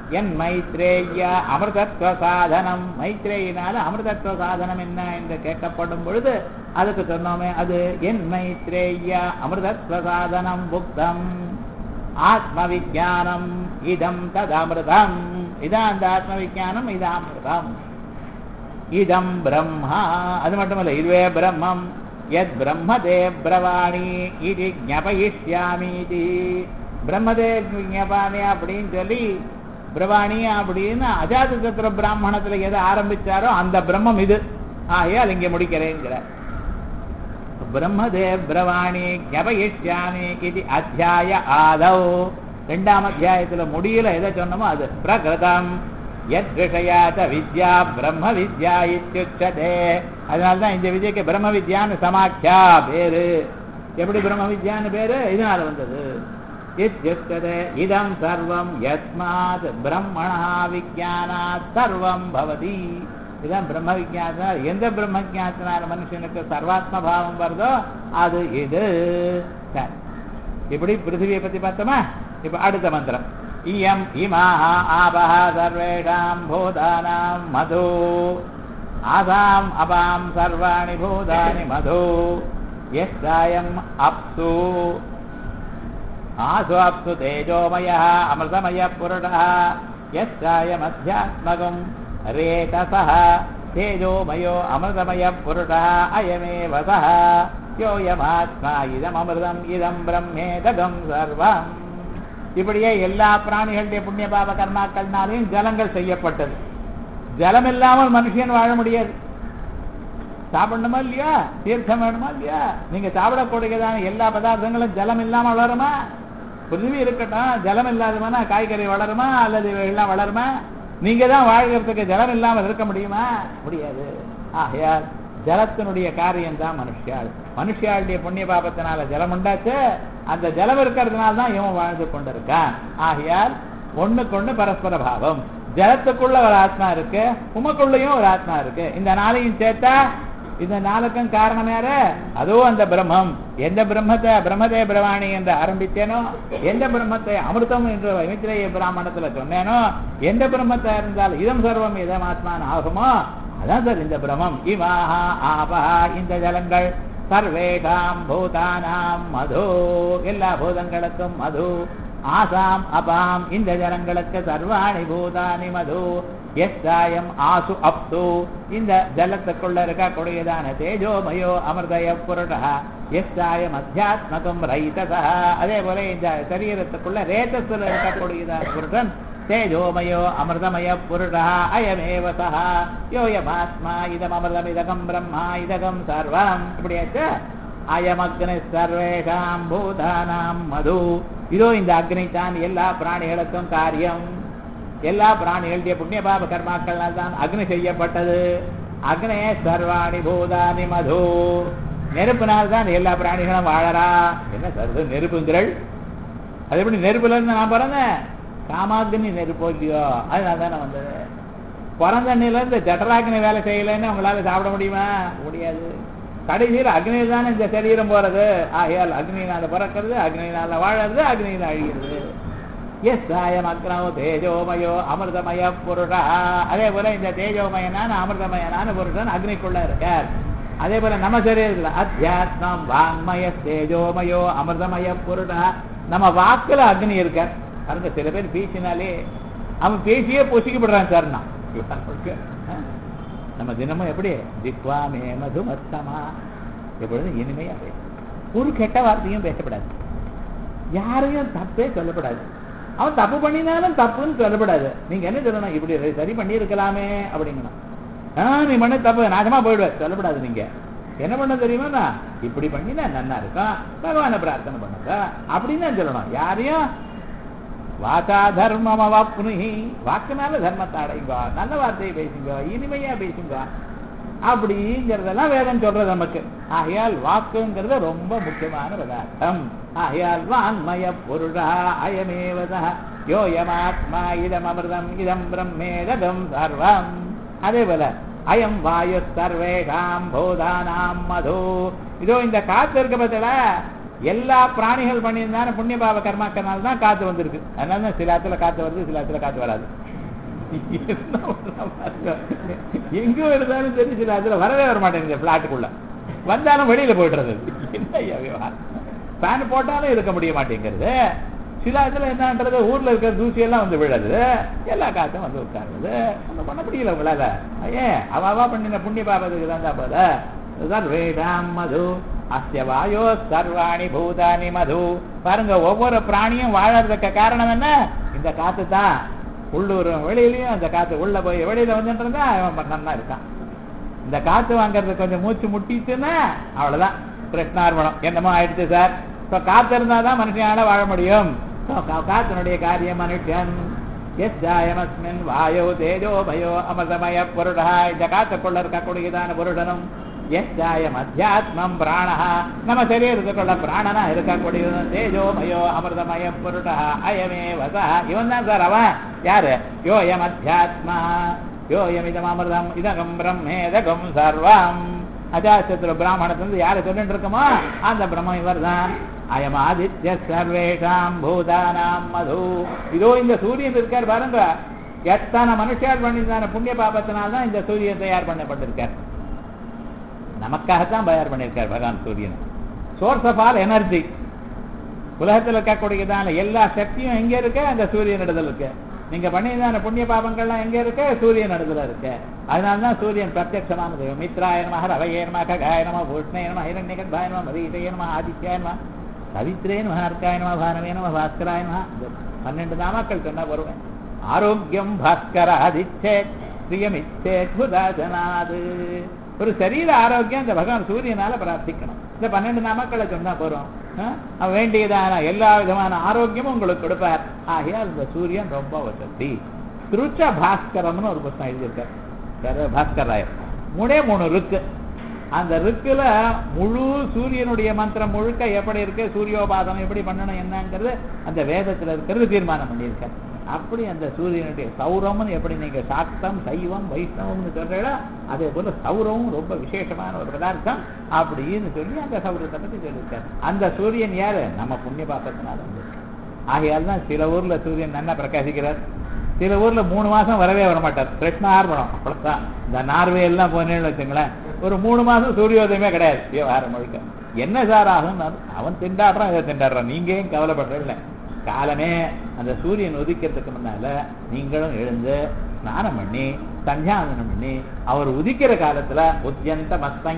A: என் மைத்ரேய அமிர்தத்வ சாதனம் மைத்ரேயினால அமிர்தத்வ சாதனம் என்ன என்று கேட்கப்படும் பொழுது அதுக்கு சொன்னோமே அது என் மைத்ரேய அமிர்தத்வ சாதனம் புக்தம் ஆத்ம விஜானம் இதம் ததமிருதம் இதான் அந்த ஆத்ம விஜானம் இது அமிர்தம் இதம் பிரம்மா அது மட்டுமல்ல இதுவே பிரம்மம் எத் பிரம்மதே பிரவாணி இது ஞபயிஷ்யாமி இது பிரம்மதே ஞபானி அப்படின்னு சொல்லி பிரவாணி அப்படின்னு அஜாத சத்திர பிராமணத்துல எதை ஆரம்பிச்சாரோ அந்த பிரம்மம் இது ஆகையால் இங்க முடிக்கிறேங்கிறார் பிரம்மதே பிரவாணி ஞபயிஷ்யாமி இது அத்தியாய ஆதவ் ரெண்டாம் அத்தியாயத்துல முடியல எதை சொன்னோமோ அது பிரகிருதம் எத் விஷயாத வித்யா பிரம்ம வித்யா இத்தியுச்சதே அதனால்தான் இந்த வித்யக்கு பிரம்ம வித்யான்னு சமாக்கியா பேரு எப்படி பிரம்ம வித்யான்னு பேரு இதனால வந்தது இத்யுச்சதே இதம் சர்வம் யஸ்மாத் பிரம்மணா விஜயானாத் சர்வம் பவதி இதான் பிரம்ம விஜானத்தினால் எந்த பிரம்ம விஜானத்தினால மனுஷனுக்கு சர்வாத்ம பாவம் வருதோ அது இது சரி இப்படி பிருத்திவியை பத்தி பார்த்தோமா இப்ப அடுத்த மந்திரம் இயம் இமாக ஆபஹ சர்வேஷாம் பூதானாம் மது ஆசாம் அபாம் சர்வாணி பூதானி மது எஸ்தாயம் அப்சு ஆசு அப்சு தேஜோமய அமிர்தமய புருடः यस्यायमध्यात्मकम् रेतसः तेजोमयो अमृतमयः पुरुषः अयमेव सः योऽयमात्मा இதமமிர்தம் இதம் பிரம்மேதகம் சர்வம் இப்படியே எல்லா பிராணிகளுடைய புண்ணிய பாப கர்மாக்கள்னாலையும் ஜலங்கள் செய்யப்பட்டது ஜலம் இல்லாமல் மனுஷன் வாழ முடியாது சாப்பிடணுமா இல்லையா தீர்த்தம் வேணுமா இல்லையா நீங்க சாப்பிடக்கூடியதான எல்லா பதார்த்தங்களும் ஜலம் இல்லாம வளருமா பிருத்திவி இருக்கட்டும் ஜலம் இல்லாதவனா காய்கறி வளருமா அல்லது எல்லாம் வளருமா நீங்க தான் வாழ்கிறதுக்கு ஜலம் இல்லாமல் இருக்க முடியுமா முடியாது ஆகையால் ஜலத்தினுடைய காரியம் தான் மனுஷியாள் மனுஷியாளுடைய புண்ணிய பாபத்தினால ஜலம் உண்டாச்சு அந்த ஜலம் இருக்கிறதுனால தான் இவன் வாழ்ந்து கொண்டிருக்கான் ஆகையால் ஒண்ணுக்கு ஒண்ணு பரஸ்பர பாவம் ஜலத்துக்குள்ள ஒரு ஆத்மா இருக்கு உமக்குள்ளயும் ஒரு ஆத்மா இருக்கு இந்த நாளையும் சேர்த்தா இந்த நாளுக்கும் காரணம் யாரு அதுவும் அந்த பிரம்மம் எந்த பிரம்மத்தை பிரம்மதே பிரவாணி என்று ஆரம்பித்தேனோ எந்த பிரம்மத்தை அமிர்தம் என்று மித்திரைய பிராமணத்துல சொன்னேனோ எந்த பிரம்மத்தை இருந்தால் இதம் சர்வம் இதம் ஆத்மான் ஆகுமோ அதான் சார் இந்த பிரமம் இவாஹா ஆபஹா இந்த ஜலங்கள் சர்வேஷாம் பூதானாம் மது எல்லா பூதங்களுக்கும் மது ஆசாம் அபாம் இந்த ஜலங்களுக்கு சர்வாணி பூதானி மது எஸ்தாயம் ஆசு அப்து இந்த ஜலத்துக்குள்ள இருக்கக்கூடியதான தேஜோமயோ அமிர்தய புருடா எஸ்தாயம் அத்தியாத்மகம் ரைதசா அதே போல இந்த சரீரத்துக்குள்ள ரேதஸ்ல இருக்கக்கூடியதான புருடன் தேஜோமயோ அமிர்தமய புருடா அயமேவ சஹா யோயமாத்மா இதம் அமிர்தம் இதகம் பிரம்மா இதகம் சர்வம் இப்படியாச்சு அயம் அக்னி சர்வேஷாம் பூதானாம் மது இதோ இந்த அக்னி தான் எல்லா பிராணிகளுக்கும் காரியம் எல்லா பிராணிகளுடைய புண்ணிய பாப கர்மாக்கள்னால் தான் அக்னி செய்யப்பட்டது அக்னே சர்வாணி பூதானி மது நெருப்பினால் தான் எல்லா பிராணிகளும் வாழறா என்ன சர்வ நெருப்புங்கிறள் அது எப்படி நெருப்புல இருந்து நான் பிறந்தேன் காமாக்னி நெருப்போ இல்லையோ அதனால தானே வந்தது பிறந்தண்ணில இருந்து ஜட்டராக்னி வேலை செய்யலைன்னு உங்களால சாப்பிட முடியுமா முடியாது கடைசியில் அக்னியில் தானே இந்த சரீரம் போறது ஆகையால் அக்னியினால பிறக்கிறது அக்னியினால வாழறது அக்னியில அழிகிறது எஸ் சாயம் அக்னோ தேஜோமயோ அமிர்தமய புருஷா அதே போல இந்த தேஜோமயனான அமிர்தமயனான புருஷன் அக்னிக்குள்ள இருக்கார் அதே போல நம்ம சரீரத்தில் அத்தியாத்மம் வாங்மய தேஜோமயோ அமிர்தமய புருடா நம்ம வாக்குல அக்னி இருக்கார் பாருங்க சில பேர் பேசினாலே அவன் பேசியே பொசிக்கப்படுறான் சார் நான் நம்ம தினமும் எப்படி ஜிக்வாமே மதுமத்தமா எப்பொழுதும் இனிமையா பேசும் ஒரு கெட்ட வார்த்தையும் பேசப்படாது யாரையும் தப்பே சொல்லப்படாது அவன் தப்பு பண்ணினாலும் தப்புன்னு சொல்லப்படாது நீங்க என்ன சொல்லணும் இப்படி சரி பண்ணி இருக்கலாமே அப்படிங்கணும் ஆஹ் நீ பண்ண தப்பு நாசமா போயிடுவ சொல்லப்படாது நீங்க என்ன பண்ண தெரியுமா இப்படி பண்ணினா நன்னா இருக்கும் பகவானை பிரார்த்தனை பண்ணுங்க அப்படின்னு தான் சொல்லணும் யாரையும் வாசா தர்மம் அவாப்னுஹி வாக்குனால தர்மத்தை அடைங்க நல்ல வார்த்தையை பேசுங்க இனிமையா பேசுங்க அப்படிங்கிறதெல்லாம் வேதம் சொல்றது நமக்கு ஆகையால் வாக்குங்கிறது ரொம்ப முக்கியமான பதார்த்தம் ஆகையால் வான்மய பொருடா அயமேவதா யோயமாத்மா இதம் அமிர்தம் இதம் பிரம்மேதம் சர்வம் அதே போல அயம் வாயு சர்வேஷாம் பூதானாம் மது இதோ இந்த காத்து இருக்க பத்தில எல்லா பிராணிகள் பண்ணியிருந்தாலும் புண்ணிய பாவ கர்மாக்கனால தான் காத்து வந்திருக்கு அதனால தான் சில இடத்துல காத்து வருது சில இடத்துல காத்து வராது என்ன பண்றா பாருங்க. எங்க இருந்தாலும் சரி சில இடத்துல வரவே வர மாட்டேங்குது பிளாட்டுக்குள்ள வந்தாலும் வெளியில போயிடுறது என்ன ஐயா விவகாரம் ஃபேன் போட்டாலும் இருக்க முடிய மாட்டேங்கிறது சில இடத்துல என்னன்றது ஊர்ல இருக்கிற தூசி எல்லாம் வந்து விழுது எல்லா காத்தும் வந்து உட்காருது ஒண்ணும் பண்ண முடியல உங்களால ஏன் அவ அவா பண்ணின புண்ணிய பாபத்துக்கு தான் போல சர்வேடாம் மது அஸ்ய வாயோ சர்வாணி பூதானி மது பாருங்க ஒவ்வொரு பிராணியும் வாழறதுக்கு காரணம் என்ன இந்த காத்து தான் உள்ளூரும் வெளியிலயும் அந்த காத்து உள்ள போய் வெளியில வந்துட்டு இருந்தா அவன் நன்னா இருக்கான் இந்த காத்து வாங்குறது கொஞ்சம் மூச்சு முட்டிச்சுன்னா அவ்வளவுதான் கிருஷ்ணார்பணம் என்னமோ ஆயிடுச்சு சார் இப்ப காத்து இருந்தாதான் மனுஷனால வாழ முடியும் So, கா- காத்தினுடைய காரியம் மனுஷன் எஸ் ஜாயமஸ்மின் வாயோ தேஜோ பயோ அமர்தமய புருடா இந்த காத்துக்குள்ள இருக்கக்கூடியதான புருடனும் எஸ் ஜாயம் அத்தியாத்மம் பிராணஹா நம்ம சரீரத்துக்குள்ள பிராணனா இருக்கக்கூடியது தேஜோ மயோ அமிர்தமய புருடா அயமே வசா இவன் தான் சார் அவன் யாரு யோயம் அத்தியாத்மா யோயமிதம் அமிர்தம் இதகம் பிரம்மேதகம் சர்வம் அஜாசத்துல பிராமணத்துல யாரை சொல்லிட்டு இருக்கோமோ அந்த பிரம்மம் இவர் தான் அயம் ஆதித்ய சர்வேஷாம் பூதானாம் மது இதோ இந்த சூரியன் இருக்கார் பாருங்க எத்தனை மனுஷால் பண்ணியிருந்தான புண்ணிய பாபத்தினால்தான் இந்த சூரியன் தயார் பண்ணப்பட்டிருக்கார் நமக்காகத்தான் தயார் பண்ணியிருக்கார் பகவான் சூரியன் சோர்ஸ் ஆஃப் ஆல் எனர்ஜி உலகத்தில் இருக்கக்கூடியதான எல்லா சக்தியும் எங்க இருக்கு அந்த சூரியன் இடத்துல இருக்கு நீங்க பண்ணியதான புண்ணிய பாபங்கள்லாம் எங்க இருக்கு சூரியன் இடத்துல இருக்கு அதனாலதான் சூரியன் பிரத்யட்சமானது மித்ராயனமாக ரவையேனமா ககாயனமா பூஷ்ணயனமா ஹிரண்யகர்பாயனமா மதீதயனமா ஆதித்யாயனமா சவித்ரேன் மகார்க்காயனமா பானவேனமா பாஸ்கராயனமா பன்னெண்டு நாமாக்கள் சொன்னா வருவேன் ஆரோக்கியம் பாஸ்கர ஆதிச்சே பிரியமிச்சே புதாசனாது ஒரு சரீர ஆரோக்கியம் இந்த பகவான் சூரியனால பிரார்த்திக்கணும் இந்த பன்னெண்டு நாமக்களை சொன்னா போறோம் அவன் வேண்டியதான எல்லா விதமான ஆரோக்கியமும் உங்களுக்கு கொடுப்பார் ஆகையால் இந்த சூரியன் ரொம்ப வசதி திருச்ச பாஸ்கரம்னு ஒரு புத்தகம் எழுதியிருக்கார் யாரு? பாஸ்கர் ராயர் மூணே மூணு ருக்கு அந்த ருக்குல முழு சூரியனுடைய மந்திரம் முழுக்க எப்படி இருக்கு சூரியோபாதனம் எப்படி பண்ணணும் என்னங்கிறது அந்த வேதத்துல இருக்கிறது தீர்மானம் பண்ணியிருக்கார் அப்படி அந்த சூரியனுடைய சௌரம்னு எப்படி நீங்க சாக்தம் சைவம் வைஷ்ணவம்னு சொல்றீங்களோ அதே போல சௌரமும் ரொம்ப விசேஷமான ஒரு பதார்த்தம் அப்படின்னு சொல்லி அந்த சௌரத்தை பத்தி சொல்லியிருக்காரு அந்த சூரியன் யாரு நம்ம புண்ணிய பாப்பத்தினால வந்திருக்கு ஆகையால் தான் சில ஊர்ல சூரியன் நல்லா பிரகாசிக்கிறார் சில ஊர்ல மூணு மாசம் வரவே வர மாட்டார் கிருஷ்ணார்பணம் அவ்வளவுதான் இந்த நார்வே எல்லாம் போனேன்னு வச்சுங்களேன் ஒரு மூணு மாசம் சூரியோதயமே கிடையாது விவகாரம் முழுக்க என்ன சார் ஆகும் அவன் திண்டாடுறான் இதை திண்டாடுறான் நீங்க ஏன் கவலைப்படுறதில்ல காலமே அந்த சூரியன் உதிக்கிறதுக்கு முன்னால நீங்களும் எழுந்து ஸ்நானம் பண்ணி சந்தியாவனம் பண்ணி அவர் உதிக்கிற காலத்துல உத்தியந்த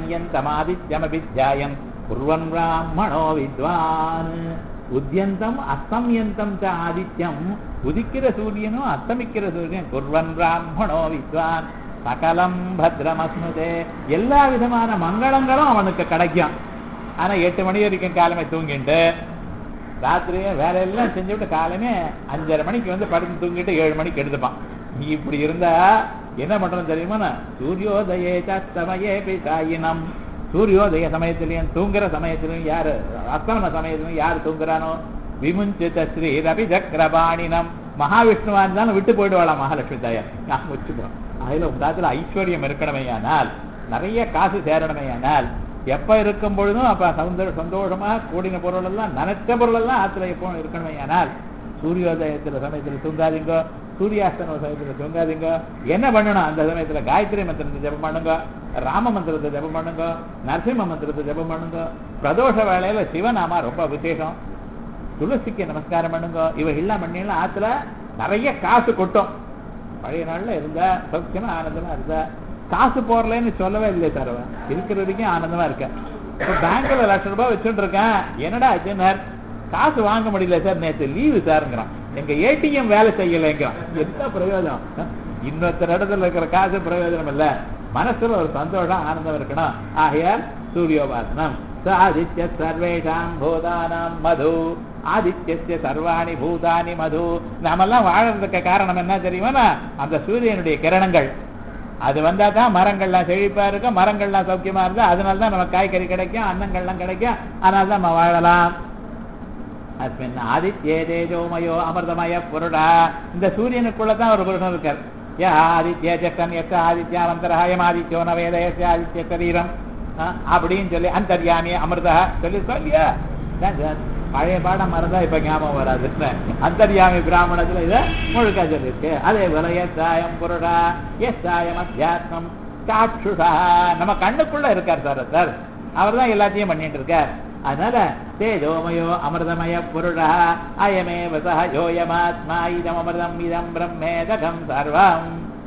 A: மஸ்தயந்தமாதித்யமபித்யாயம் குர்வன் பிராமணோ வித்வான் உத்தியந்தம் அஸ்தம்யந்தம் ச ஆதித்யம் உதிக்கிற சூரியனும் அஸ்தமிக்கிற சூரியன் குர்வன் பிராமணோ வித்வான் சகலம் பத்ரமஸ்னுதே எல்லா விதமான மங்களங்களும் அவனுக்கு கிடைக்கும் ஆனா எட்டு மணி வரைக்கும் காலமே தூங்கிட்டு ராத்திரியே வேலையெல்லாம் செஞ்சுவிட்டு காலமே அஞ்சரை மணிக்கு வந்து படுத்து தூங்கிட்டு ஏழு மணிக்கு எடுத்துப்பான் நீ இப்படி இருந்தா என்ன பண்றோம் தெரியுமா சூரியோதயே சமயே பிசாயினம் சூரியோதய சமயத்திலையும் தூங்குற சமயத்திலையும் யாரு அஸ்தமன சமயத்திலையும் யாரு தூங்குறானோ விமுஞ்சித ஸ்ரீ ரவி சக்கரபாணினம் மகாவிஷ்ணுவா இருந்தாலும் விட்டு போயிடுவாளாம் மகாலட்சுமி தாயார் நான் வச்சுப்போம் அதுல உங்க ஐஸ்வர்யம் இருக்கணுமையானால் நிறைய காசு சேரணுமையானால் எப்ப இருக்கும் பொழுதும் அப்ப சந்தோஷ சந்தோஷமா கூடின பொருள் எல்லாம் நினைச்ச பொருள் எல்லாம் ஆத்துல எப்போ இருக்கணுமே ஆனால் சூரியோதயத்துல சமயத்துல தூங்காதீங்க சூரியாஸ்தன சமயத்துல தூங்காதீங்க என்ன பண்ணணும் அந்த சமயத்துல காயத்ரி மந்திரத்தை ஜெபம் பண்ணுங்க ராம மந்திரத்தை ஜெபம் பண்ணுங்க நரசிம்ம மந்திரத்தை ஜெபம் பண்ணுங்க பிரதோஷ வேளையில சிவநாமா ரொம்ப விசேஷம் துளசிக்கு நமஸ்காரம் பண்ணுங்க இவ எல்லாம் பண்ணியெல்லாம் ஆத்துல நிறைய காசு கொட்டும் பழைய நாள்ல இருந்தா சௌக்கியமா ஆனந்தமா இருந்தா காசு போடலன்னு சொல்லவே இல்லை சார் அவன் இருக்கிற வரைக்கும் ஆனந்தமா இருக்கேன் இப்ப பேங்க்ல லட்சம் ரூபாய் வச்சுட்டு இருக்கேன் என்னடா ஆச்சுன்னார் காசு வாங்க முடியல சார் நேற்று லீவு சாருங்கிறான் எங்க ஏடிஎம் வேலை செய்யலைங்கிறான் என்ன பிரயோஜனம் இன்னொருத்தர் இடத்துல இருக்கிற காசு பிரயோஜனம் இல்ல மனசுல ஒரு சந்தோஷம் ஆனந்தம் இருக்கணும் ஆகையால் சூரியோபாசனம் ஆதித்ய சர்வேஷாம் பூதானாம் மது ஆதித்யஸ்ய சர்வாணி பூதானி மது நாமெல்லாம் வாழறதுக்கு காரணம் என்ன தெரியுமா அந்த சூரியனுடைய கிரணங்கள் அது வந்தா தான் மரங்கள்லாம் செழிப்பா இருக்கும் மரங்கள்லாம் சௌக்கியமா இருந்தா அதனால தான் நமக்கு காய்கறி கிடைக்கும் அன்னங்கள்லாம் கிடைக்கும் அதனால தான் நம்ம வாழலாம் அஸ்மின் ஆதித்யே தேஜோமயோ அமிர்தமய புருடா இந்த சூரியனுக்குள்ள தான் ஒரு புருஷன் இருக்கார் யா ஆதித்ய ஜக்கன் எஸ் ஆதித்யாவந்தரா யம் ஆதித்யோ நவேத எஸ் ஆதித்ய சரீரம் அப்படின்னு சொல்லி அந்தர்யாமி அமிர்தா சொல்லி சொல்லியா அதான் சார் பழைய பாடம் மறந்தா இப்ப ஞாபகம் வராது அந்தர்யாமி பிராமணத்துல இத முழுக்க சொல்லிருக்கு அதே போல எஸ்ஸாயம் புருடா எஸ்ஸாயம் அத்தியாத்மம் சாட்சுடா நம்ம கண்ணுக்குள்ள இருக்கார் சார் சார் அவர் தான் எல்லாத்தையும் பண்ணிட்டு இருக்கார் அதனால தேஜோமயோ அமிர்தமய புருடா அயமே வசா யோயமாத்மா இதம் அமிர்தம் இதம் பிரம்மேதகம் சர்வம்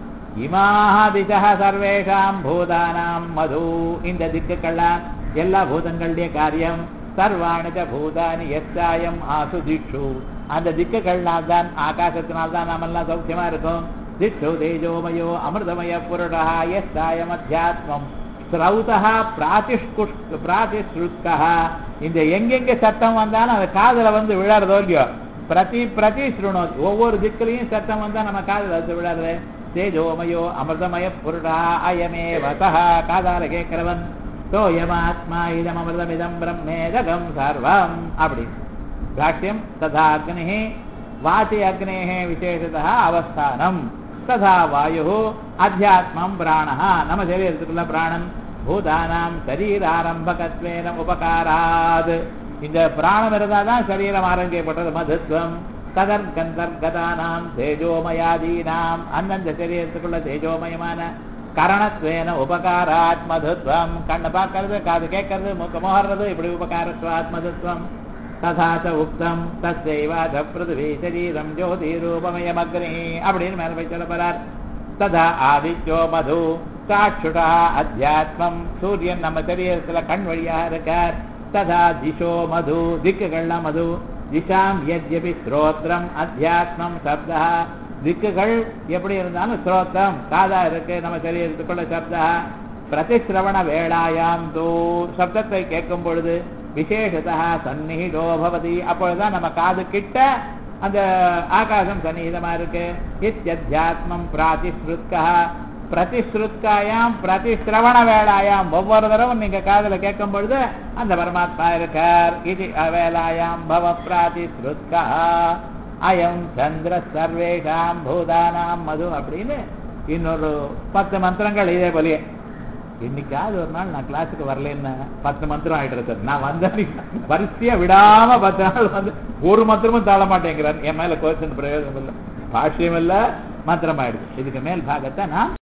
A: இமாக திசா சர்வேஷாம் பூதானாம் மது இந்த திக்குக்கெல்லாம் எல்லா பூதங்களுடைய காரியம் சர்வாணித பூதானி எஸ்ஸாயம் ஆசு திக்ஷு அந்த திக்குகள்னால் தான் ஆகாசத்தினால் தான் நாமெல்லாம் சௌக்கியமா இருக்கும் திக்ஷு தேஜோமயோ அமிர்தமய புருடா எஸ்ஸாயம் அத்தியாத்மம் ஸ்ரௌதா பிராதிஷ்குஷ் பிராதிஸ்ருத்கா இந்த எங்கெங்க சத்தம் வந்தாலும் அது காதுல வந்து விழறதோ இல்லையோ பிரதி பிரதி ஸ்ருணோத் ஒவ்வொரு திக்கிலையும் சத்தம் வந்தா நம்ம காதுல வந்து விழறது தேஜோமயோ அமிர்தமய புருடா அயமே வசஹ காதால கேட்கிறவன் சோயமாத்மா இதம் அமிர்தம் இதம் பிரம்மேதகம் சர்வம் அப்படி பாஷ்யம் ததா அக்னி வாசி அக்னேः விசேஷதः அவஸ்தானம் ததா வாயு அத்தியாத்மம் பிராணः நம்ம சரீரத்துக்குள்ள பிராணன் பூதானாம் சரீராரம்பகத்வேன உபகாராத் இந்த பிராணம் இருந்தாதான் சரீரம் ஆரம்பிக்கப்பட்டது மதுத்வம் கதர் கந்தர்கதானாம் தேஜோமயாதீனாம் அந்தந்த சரீரத்துக்குள்ள தேஜோமயமான கரணத்வேன உபகாராத் மதுத்வம் கண்ணை பார்க்கறது காது கேட்கறது மூக்க மோகறது இப்படி உபகாரத்வாத் மதுத்வம் ததா ச உக்தம் தஸ்யைவாத பிருத்திவி சரீரம் ஜோதி ரூபமயம் அக்னி அப்படின்னு மேல போய் சொல்ல போறார் ததா ஆதித்யோ மது சாட்சுடா அத்தியாத்மம் சூரியன் நம்ம சரீரத்துல கண் வழியாக இருக்கார் ததா திசோ மது திக்குகள்லாம் மது திசாம் யத்யபி ஸ்ரோத்ரம் அத்தியாத்மம் சப்தா திக்குகள் எப்படி இருந்தாலும் ஸ்ரோத்திரம் காதா இருக்கு நம்ம சரீரத்துக்குள்ள சப்தா பிரதிசிரவண வேளாயாம் தூ சப்தத்தை கேட்கும் பொழுது விசேஷதா சந்நிகிதோ பவதி அப்பொழுதுதான் நம்ம காது கிட்ட அந்த ஆகாசம் சந்நிகிதமா இருக்கு இத்தியத்தியாத்மம் பிராதிஸ்ருத்கா பிரதிஸ்ருத்காயாம் பிரதிசிரவண வேளாயாம் ஒவ்வொரு தடவும் நீங்க காதுல கேட்கும் பொழுது அந்த பரமாத்மா இருக்கார் இது அவேலாயாம் பவ பிராதிஸ்ருத்கா அயம் சந்திர சர்வேஷாம் பூதானாம் மது அப்படின்னு இன்னொரு பத்து மந்திரங்கள் இதே போலயே இன்னைக்காவது ஒரு நாள் நான் கிளாஸுக்கு வரலன்னு பத்து மந்திரம் ஆயிட்டு சார் நான் வந்த வரிசையா விடாம பத்து நாள் வந்து ஒரு மந்திரமும் தாழ மாட்டேங்கிறார் என் மேல கோஷன் பிரயோஜனம் இல்லை பாஷ்யம் இல்ல மந்திரம் ஆயிடுச்சு இதுக்கு மேல் பாகத்தை நான்